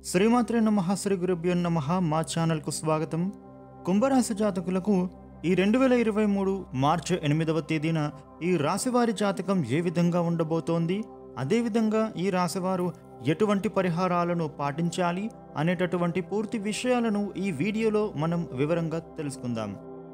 శ్రీమాత్రే నమ శ్రీ గురుభ్యో నమ మా ఛానల్కు స్వాగతం కుంభరాశి జాతకులకు ఈ రెండు వేల ఇరవై మూడు మార్చి ఎనిమిదవ తేదీన ఈ రాశివారి జాతకం ఏ విధంగా ఉండబోతోంది అదేవిధంగా ఈ రాశివారు ఎటువంటి పరిహారాలను పాటించాలి అనేటటువంటి పూర్తి విషయాలను ఈ వీడియోలో మనం వివరంగా తెలుసుకుందాం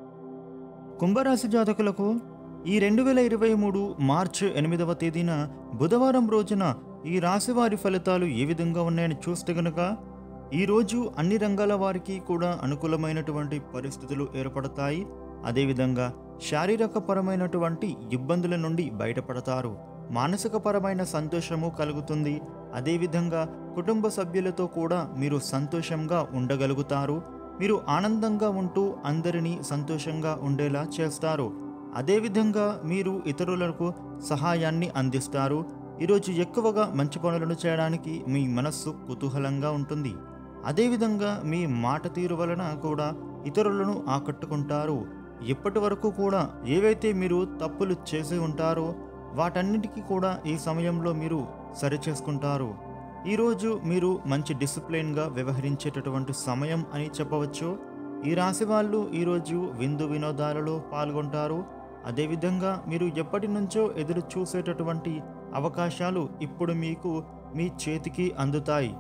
కుంభరాశి జాతకులకు ఈ రెండు వేల ఇరవై మూడు మార్చి ఎనిమిదవ తేదీన బుధవారం రోజున ఈ రాశి వారి ఫలితాలు ఏ విధంగా ఉన్నాయని చూస్తే గనుక ఈరోజు అన్ని రంగాల వారికి కూడా అనుకూలమైనటువంటి పరిస్థితులు ఏర్పడతాయి అదేవిధంగా శారీరక పరమైనటువంటి ఇబ్బందుల నుండి బయటపడతారు మానసిక పరమైన సంతోషము కలుగుతుంది అదేవిధంగా కుటుంబ సభ్యులతో కూడా మీరు సంతోషంగా ఉండగలుగుతారు మీరు ఆనందంగా ఉంటూ అందరినీ సంతోషంగా ఉండేలా చేస్తారు అదేవిధంగా మీరు ఇతరులకు సహాయాన్ని అందిస్తారు ఈరోజు ఎక్కువగా మంచి పనులను చేయడానికి మీ మనస్సు కుతూహలంగా ఉంటుంది అదేవిధంగా మీ మాట తీరు వలన కూడా ఇతరులను ఆకట్టుకుంటారు ఇప్పటి వరకు కూడా ఏవైతే మీరు తప్పులు చేసి ఉంటారో వాటన్నిటికీ కూడా ఈ సమయంలో మీరు సరిచేసుకుంటారు ఈరోజు మీరు మంచి డిసిప్లిన్గా వ్యవహరించేటటువంటి సమయం అని చెప్పవచ్చు ఈ రాశి వాళ్ళు ఈరోజు విందు వినోదాలలో పాల్గొంటారు అదేవిధంగా మీరు ఎప్పటి నుంచో ఎదురు చూసేటటువంటి అవకాశాలు ఇప్పుడు మీకు మీ చేతికి అందుతాయి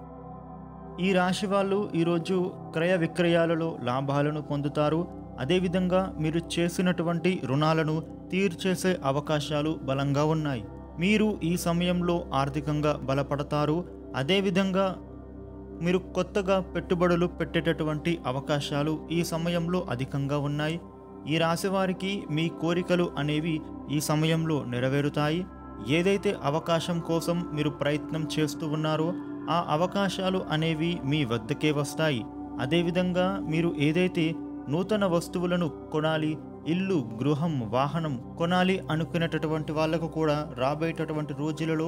ఈ రాశి వాళ్ళు ఈరోజు క్రయ విక్రయాలలో లాభాలను పొందుతారు అదేవిధంగా మీరు చేసినటువంటి రుణాలను తీర్చేసే అవకాశాలు బలంగా ఉన్నాయి మీరు ఈ సమయంలో ఆర్థికంగా బలపడతారు అదేవిధంగా మీరు కొత్తగా పెట్టుబడులు పెట్టేటటువంటి అవకాశాలు ఈ సమయంలో అధికంగా ఉన్నాయి ఈ రాశి వారికి మీ కోరికలు అనేవి ఈ సమయంలో నెరవేరుతాయి ఏదైతే అవకాశం కోసం మీరు ప్రయత్నం చేస్తూ ఉన్నారో ఆ అవకాశాలు అనేవి మీ వద్దకే వస్తాయి అదేవిధంగా మీరు ఏదైతే నూతన వస్తువులను కొనాలి ఇల్లు గృహం వాహనం కొనాలి అనుకునేటటువంటి వాళ్ళకు కూడా రాబోయేటటువంటి రోజులలో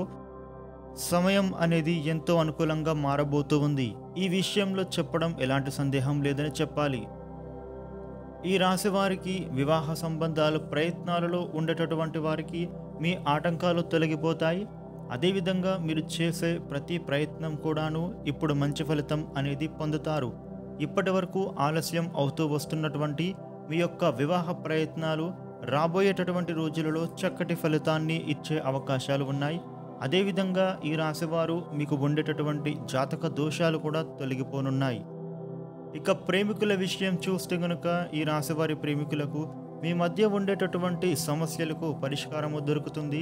సమయం అనేది ఎంతో అనుకూలంగా మారబోతూ ఉంది ఈ విషయంలో చెప్పడం ఎలాంటి సందేహం లేదని చెప్పాలి ఈ రాశి వారికి వివాహ సంబంధాలు ప్రయత్నాలలో ఉండేటటువంటి వారికి మీ ఆటంకాలు తొలగిపోతాయి అదేవిధంగా మీరు చేసే ప్రతి ప్రయత్నం కూడాను ఇప్పుడు మంచి ఫలితం అనేది పొందుతారు ఇప్పటి వరకు ఆలస్యం అవుతూ వస్తున్నటువంటి మీ యొక్క వివాహ ప్రయత్నాలు రాబోయేటటువంటి రోజులలో చక్కటి ఫలితాన్ని ఇచ్చే అవకాశాలు ఉన్నాయి అదేవిధంగా ఈ రాశివారు మీకు ఉండేటటువంటి జాతక దోషాలు కూడా తొలగిపోనున్నాయి ఇక ప్రేమికుల విషయం చూస్తే గనుక ఈ రాశివారి ప్రేమికులకు మీ మధ్య ఉండేటటువంటి సమస్యలకు పరిష్కారము దొరుకుతుంది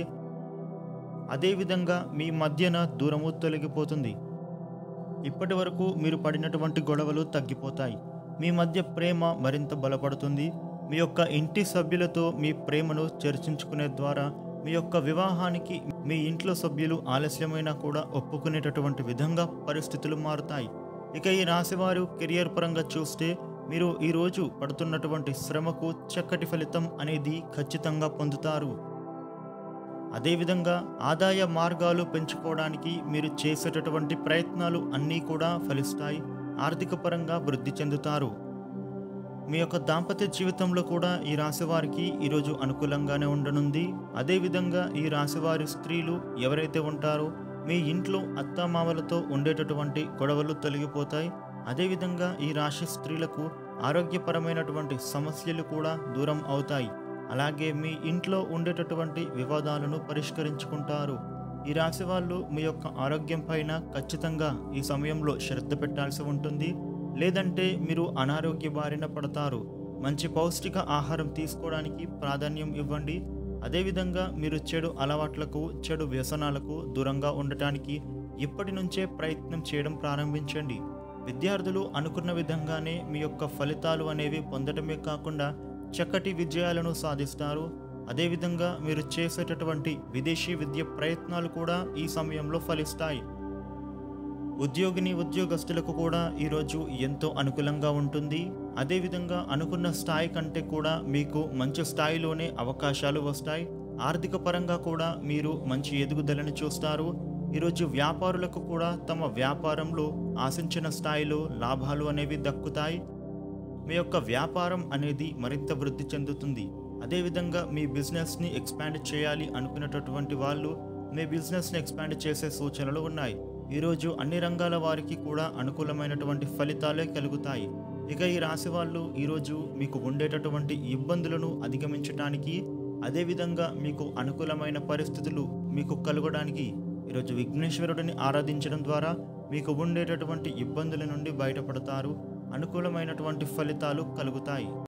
అదేవిధంగా మీ మధ్యన దూరము తొలగిపోతుంది ఇప్పటి వరకు మీరు పడినటువంటి గొడవలు తగ్గిపోతాయి మీ మధ్య ప్రేమ మరింత బలపడుతుంది మీ యొక్క ఇంటి సభ్యులతో మీ ప్రేమను చర్చించుకునే ద్వారా మీ యొక్క వివాహానికి మీ ఇంట్లో సభ్యులు ఆలస్యమైనా కూడా ఒప్పుకునేటటువంటి విధంగా పరిస్థితులు మారుతాయి ఇక ఈ రాశివారు కెరియర్ పరంగా చూస్తే మీరు ఈరోజు పడుతున్నటువంటి శ్రమకు చక్కటి ఫలితం అనేది ఖచ్చితంగా పొందుతారు అదేవిధంగా ఆదాయ మార్గాలు పెంచుకోవడానికి మీరు చేసేటటువంటి ప్రయత్నాలు అన్నీ కూడా ఫలిస్తాయి ఆర్థిక పరంగా వృద్ధి చెందుతారు మీ యొక్క దాంపత్య జీవితంలో కూడా ఈ రాశివారికి ఈరోజు అనుకూలంగానే ఉండనుంది అదేవిధంగా ఈ రాశివారి స్త్రీలు ఎవరైతే ఉంటారో మీ ఇంట్లో అత్తామామలతో ఉండేటటువంటి గొడవలు తొలగిపోతాయి అదేవిధంగా ఈ రాశి స్త్రీలకు ఆరోగ్యపరమైనటువంటి సమస్యలు కూడా దూరం అవుతాయి అలాగే మీ ఇంట్లో ఉండేటటువంటి వివాదాలను పరిష్కరించుకుంటారు ఈ రాశి వాళ్ళు మీ యొక్క ఆరోగ్యం పైన ఖచ్చితంగా ఈ సమయంలో శ్రద్ధ పెట్టాల్సి ఉంటుంది లేదంటే మీరు అనారోగ్య బారిన పడతారు మంచి పౌష్టిక ఆహారం తీసుకోవడానికి ప్రాధాన్యం ఇవ్వండి అదేవిధంగా మీరు చెడు అలవాట్లకు చెడు వ్యసనాలకు దూరంగా ఉండటానికి ఇప్పటి నుంచే ప్రయత్నం చేయడం ప్రారంభించండి విద్యార్థులు అనుకున్న విధంగానే మీ యొక్క ఫలితాలు అనేవి పొందడమే కాకుండా చక్కటి విజయాలను సాధిస్తారు అదేవిధంగా మీరు చేసేటటువంటి విదేశీ విద్య ప్రయత్నాలు కూడా ఈ సమయంలో ఫలిస్తాయి ఉద్యోగిని ఉద్యోగస్తులకు కూడా ఈరోజు ఎంతో అనుకూలంగా ఉంటుంది అదేవిధంగా అనుకున్న స్థాయి కంటే కూడా మీకు మంచి స్థాయిలోనే అవకాశాలు వస్తాయి ఆర్థిక పరంగా కూడా మీరు మంచి ఎదుగుదలను చూస్తారు ఈరోజు వ్యాపారులకు కూడా తమ వ్యాపారంలో ఆశించిన స్థాయిలో లాభాలు అనేవి దక్కుతాయి మీ యొక్క వ్యాపారం అనేది మరింత వృద్ధి చెందుతుంది అదేవిధంగా మీ బిజినెస్ని ఎక్స్పాండ్ చేయాలి అనుకునేటటువంటి వాళ్ళు మీ బిజినెస్ని ఎక్స్పాండ్ చేసే సూచనలు ఉన్నాయి ఈరోజు అన్ని రంగాల వారికి కూడా అనుకూలమైనటువంటి ఫలితాలే కలుగుతాయి ఇక ఈ రాశి వాళ్ళు ఈరోజు మీకు ఉండేటటువంటి ఇబ్బందులను అధిగమించడానికి అదేవిధంగా మీకు అనుకూలమైన పరిస్థితులు మీకు కలగడానికి ఈరోజు విఘ్నేశ్వరుడిని ఆరాధించడం ద్వారా మీకు ఉండేటటువంటి ఇబ్బందుల నుండి బయటపడతారు అనుకూలమైనటువంటి ఫలితాలు కలుగుతాయి